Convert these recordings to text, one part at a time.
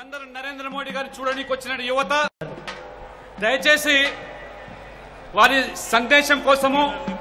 అందరూ నరేంద్ర మోడీ గారిని చూడడానికి వచ్చిన యువత దయచేసి వారి సందేశం కోసము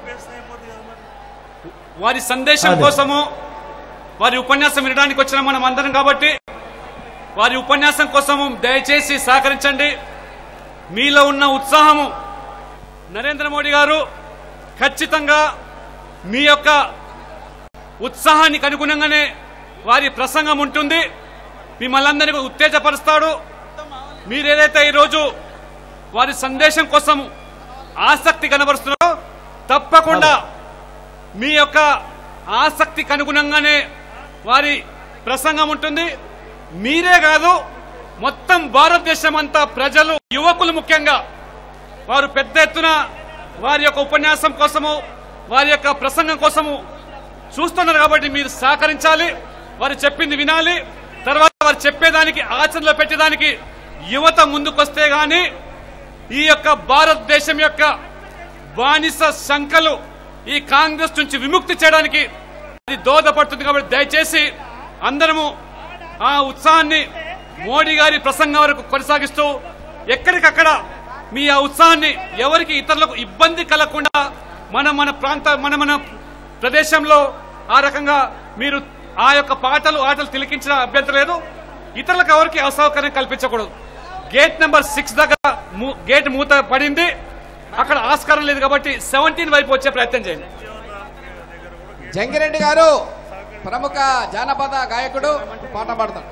వారి సందేశం అదే. కోసము వారి ఉపన్యాసం వినడానికి వచ్చిన మనం అందరం కాబట్టి వారి ఉపన్యాసం కోసము దయచేసి సహకరించండి మీలో ఉన్న ఉత్సాహము నరేంద్ర మోడీ గారు ఖచ్చితంగా మీ యొక్క ఉత్సాహానికి అనుగుణంగానే వారి ప్రసంగం ఉంటుంది మిమ్మల్ని అందరినీ ఉత్తేజపరుస్తాడు మీరేదైతే ఈరోజు వారి సందేశం కోసం ఆసక్తి కనబరుస్తున్నారో తప్పకుండా మీ యొక్క ఆసక్తికి అనుగుణంగానే వారి ప్రసంగం ఉంటుంది మీరే కాదు మొత్తం భారతదేశం అంతా ప్రజలు యువకులు ముఖ్యంగా వారు పెద్ద ఎత్తున వారి యొక్క ఉపన్యాసం కోసము వారి యొక్క ప్రసంగం కోసము చూస్తున్నారు కాబట్టి మీరు సహకరించాలి వారు చెప్పింది వినాలి తర్వాత వారు చెప్పేదానికి ఆచరణలో పెట్టేదానికి యువత ముందుకొస్తే గాని ఈ యొక్క భారతదేశం యొక్క బానిస శంకలు ఈ కాంగ్రెస్ నుంచి విముక్తి చేయడానికి అది దోహదపడుతుంది కాబట్టి దయచేసి అందరము ఆ ఉత్సాహాన్ని మోడీ గారి ప్రసంగం వరకు కొనసాగిస్తూ ఎక్కడికక్కడ మీ ఆ ఉత్సాహాన్ని ఎవరికి ఇతరులకు ఇబ్బంది కలగకుండా మన మన ప్రాంత మన మన ప్రదేశంలో ఆ రకంగా మీరు ఆ యొక్క పాటలు ఆటలు తిలకించిన అభ్యంతరం లేదు ఇతరులకు ఎవరికి అసౌకర్యం కల్పించకూడదు గేట్ నెంబర్ సిక్స్ దగ్గర మూ- గేట్ మూత పడింది అక్కడ ఆస్కారం లేదు కాబట్టి సెవెంటీన్ వైపు వచ్చే ప్రయత్నం చేయండి జంగిరెడ్డి గారు ప్రముఖ జానపద గాయకుడు పాట పాడతాడు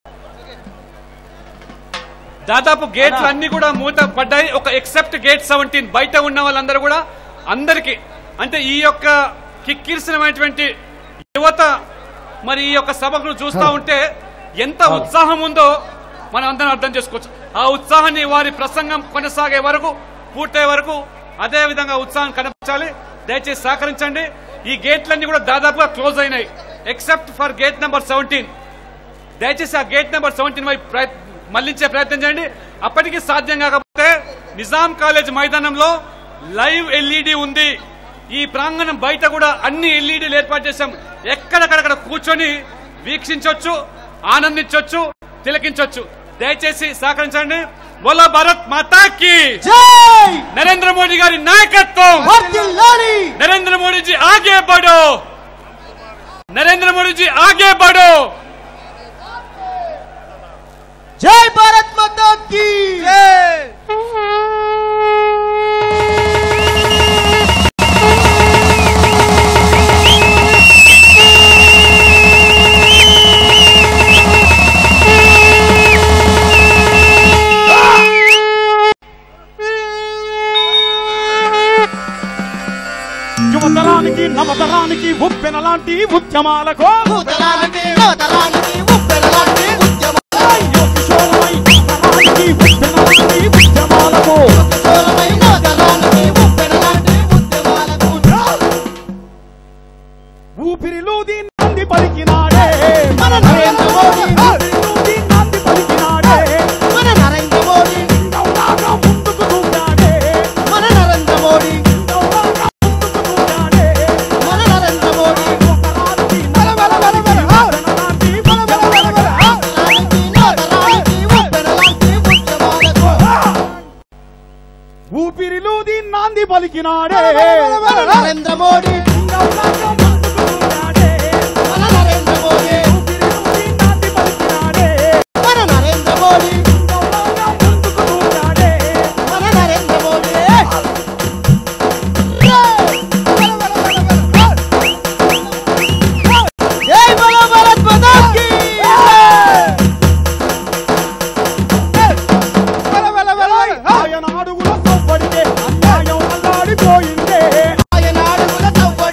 దాదాపు గేట్లు అన్ని కూడా మూత పడ్డాయి ఒక ఎక్సెప్ట్ గేట్ సెవెంటీన్ బయట ఉన్న వాళ్ళందరూ కూడా అందరికి అంటే ఈ యొక్క కిక్కిరిసినటువంటి యువత మరి ఈ యొక్క సభకు చూస్తా ఉంటే ఎంత ఉత్సాహం ఉందో మనం అందరం అర్థం చేసుకోవచ్చు ఆ ఉత్సాహాన్ని వారి ప్రసంగం కొనసాగే వరకు పూర్తయ్యే వరకు అదే విధంగా ఉత్సాహం కనిపించాలి దయచేసి సహకరించండి ఈ గేట్లన్నీ కూడా దాదాపుగా క్లోజ్ అయినాయి except for gate number seventeen దయచేసి ఆ గేట్ నెంబర్ సెవెంటీన్ వైపు ప్రయత్- మళ్లించే ప్రయత్నం చేయండి అప్పటికి సాధ్యం కాకపోతే నిజాం కాలేజ్ మైదానంలో లైవ్ ఎల్ఈడి ఉంది ఈ ప్రాంగణం బయట కూడా అన్ని ఎల్ఈడీలు ఏర్పాటు చేశాం ఎక్కడెక్కడక్కడ కూర్చొని వీక్షించవచ్చు ఆనందించవచ్చు తిలకించవచ్చు దయచేసి సహకరించండి బోలో భారత్ మాతాకి జై నరేంద్ర మోడీ గారి నాయకత్వం వర్ధిల్లాలి नरेंद्र मोदी जी आगे बढ़ो नरेंद्र मोदी जी आगे बढ़ो జై భారత్ మాతా కీ యువతరానికి నవతరానికి ఉప్పెన లాంటి ఉద్యమాలకు నూతనానికి నూతనానికి ఉప్పెనలాంటి ఉద్యమం అయ్యో కిషోరమై తరానికి ఉప్పెన లాంటి ఉద్యమాలకు కిశోరమై నూతనానికి ఉప్పెనలాంటి ఉద్యమాలకు ఊపిరిలోది నాంది పలికినాడే మన నరేంద్ర మోడీ ఊపిరిలోది నాంది పలికినాడే మన నరేంద్ర మోడీ నవ్వులాగా ముందుకు దూకాడే మన నరేంద్ర మోడీ నవ్వులాగా ముందుకు దూకాడే మన నరేంద్ర మోడీ యువతరానికి నవతరానికి ఉప్పెన లాంటి ఉద్యమాలకు నూతనానికి నూతనానికి ఉప్పెనలాంటి ఉద్యమాలకు ఊపిరిలోది నాంది పలికినాడే మన నరేంద్ర మోడీ నవ్వులాగా ముందుకు దూకాడే మన నరేంద్ర మోడీ ఊపిరిలోది నాంది పలికినాడే మన నరేంద్ర మోడీ నవ్వులాగా ముందుకు దూకాడే మన నరేంద్ర మోడీ జై బలో భారత్ మాతా కీ ఆయన అడుగుల సవ్వడికే అన్యాయం అల్లాడిపోయిందే ఆయన అడుగుల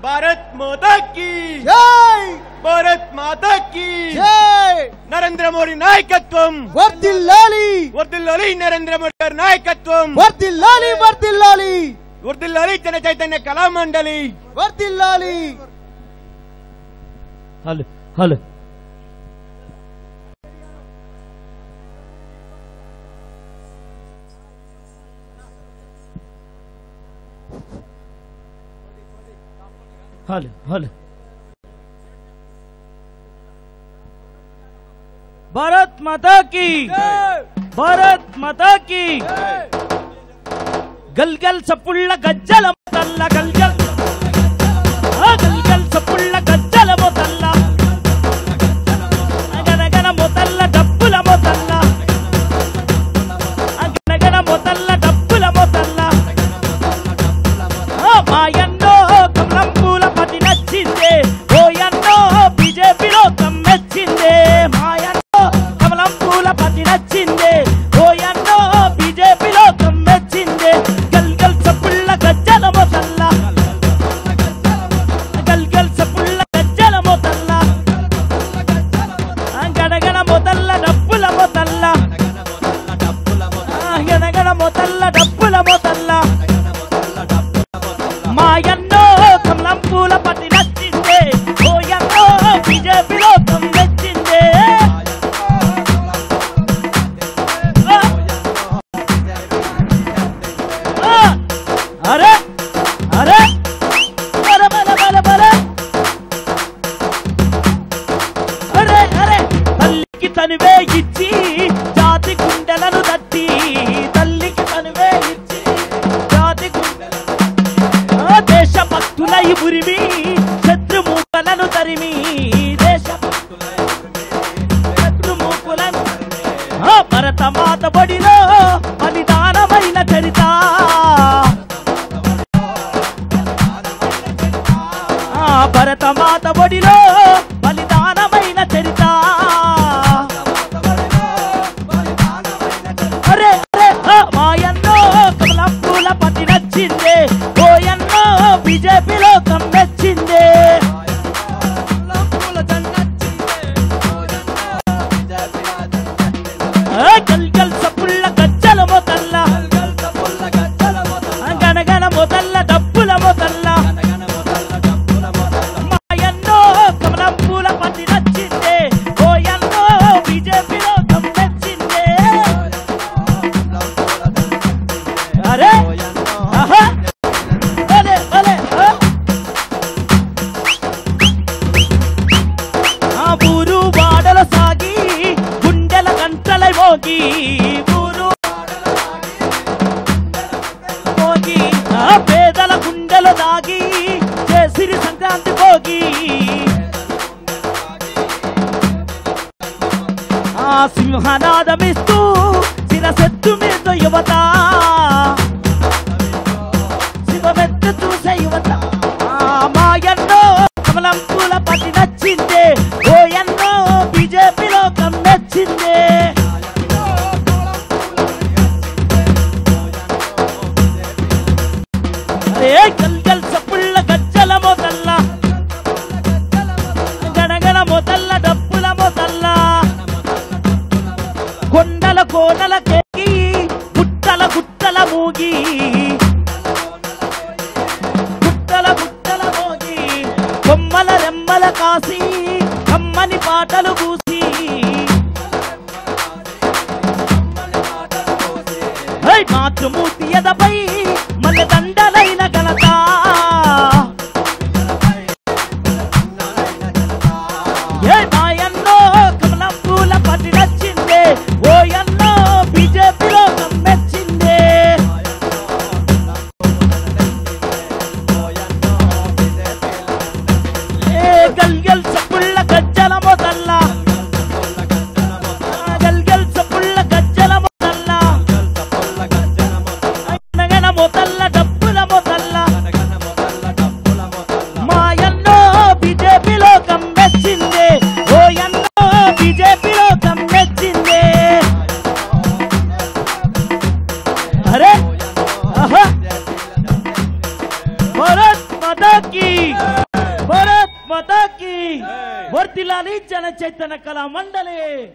భారత్ మాతా కీ జై భారత్ మాతా కీ జై నరేంద్ర మోడీ నాయకత్వం వర్దిల్లాలి వర్దిల్లాలి నరేంద్ర మోడీ గారి నాయకత్వం వర్దిల్లాలి వర్దిల్లాలి వర్దిల్లాలి జన చైతన్య కళా మండలి వర్దిల్లాలి hello hello hello hello Bharat Mata की భారత్ మాతా की గల్గల్ సప్పుళ్ళ గజ్జల మొదల్ల గల్గల్ ఆ గల్గల్ సప్పుళ్ళ గజ్జల మొదల్ల గనగన మొదల్ల డబ్బుల మొదల్ల గనగన మొదల్ల డబ్బుల మొదల్ల ఆ మాయన్నో కమలం పూల పతి నచ్చిందే ఓయన్నో బీజేపీలో కమ్మెచ్చిందే మాయన్నో కమలం పూల పతి నచ్చిందే ఓయన్నో బీజేపీలో కమ్మెచ్చిందే గల్ గల్ సప్పుళ్ళ గజ్జల మొదల్ల గల్ గల్ సప్పుళ్ళ గజ్జల మొదల్ల గడగడ మొదల్ల డబ్బుల మొదల్ల గడగడ మొదల్ల డబ్బుల మొదల్ల మాయన్నో కమలం పూల పట్టి నచ్చిందే ఓయన్నో బీజేపీలో కమ్మెచ్చిందే ఆ! ఆ! అరే అరే బల బల బల బల అరే అరే తల్లికి తనువే ఇచ్చి జాతి గుండెలను తట్టి తల్లికి తనువే ఇచ్చి జాతి గుండెలను ఆ దేశ భక్తులై ఉరిమి శత్రుమూకలను తరిమి దేశ శత్రుమూకులను ఆ భరత మాత బడిలో బలిదానమైన చరిత ఆ భరత మాత బడిలో బలిదానమైన చరిత అరే అరే ఆ మాయన్నో కమలం పూల పతి నచ్చిందే ఓయన్నో బీజేపీలో కమ్మెచ్చిందే ఆ గల్ గల్ సప్పుళ్ళ గజ్జల మొదల్ల గనగన మొదల్ల డబ్బుల మొదల్ల మాయన్నో కమలం పూల పతి నచ్చిందే ఓయన్నో బీజేపీలో కమ్మెచ్చిందే అరే ఆహా అరే అరే ఆ. ఆ ఊరు వాడల సాగి గుండెల గంటలై మోగి ఊరు మోగి ఆ పేదల గుండెలు దాగి చేసిరి సంక్రాంతి భోగి ఆ సింహనాదమిస్తూ శిరసెత్తు మీద యువత శివమెత్త చూసే యువత ఆ మాయన్నో కమలం పూల పతి నచ్చిందే ఓయన్నో బీజేపీలో కమ్మెచ్చిందే అరే గల్ గల్ సప్పుళ్ళ గజ్జల మొదల్ల గణగణ మొదల్ల డప్పుల మొదల్ల కొండల కోనల కేకి గుట్టల గుట్టల మూగి గుట్టల గుట్టల మోగి కొమ్మల రెమ్మల కాసి కమ్మని పాటలు కూసి హై మాతృమూర్తి ఎదపై మన దండలైన ఘనత ఏ మాయన్నో కమలం పూల పట్టి నచ్చిందే ఓయన్నో బీజేపీలో కమ్మెచ్చిందే ఏ గల్ గల్ సప్పుళ్ళ గజ్జల మొదల్ల గల్ గల్ సప్పుళ్ళ గజ్జల మొదల్ల జన చైతన్య కళా మండలి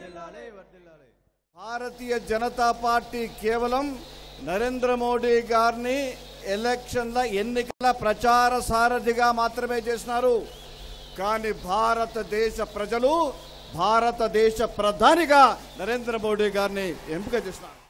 భారతీయ జనతా పార్టీ కేవలం నరేంద్ర మోడీ గారిని ఎలక్షన్ల ఎన్నికల ప్రచార సారథిగా మాత్రమే చేసినారు కానీ భారతదేశ ప్రజలు భారతదేశ ప్రధానిగా నరేంద్ర మోడీ గారిని ఎంపిక చేసినారు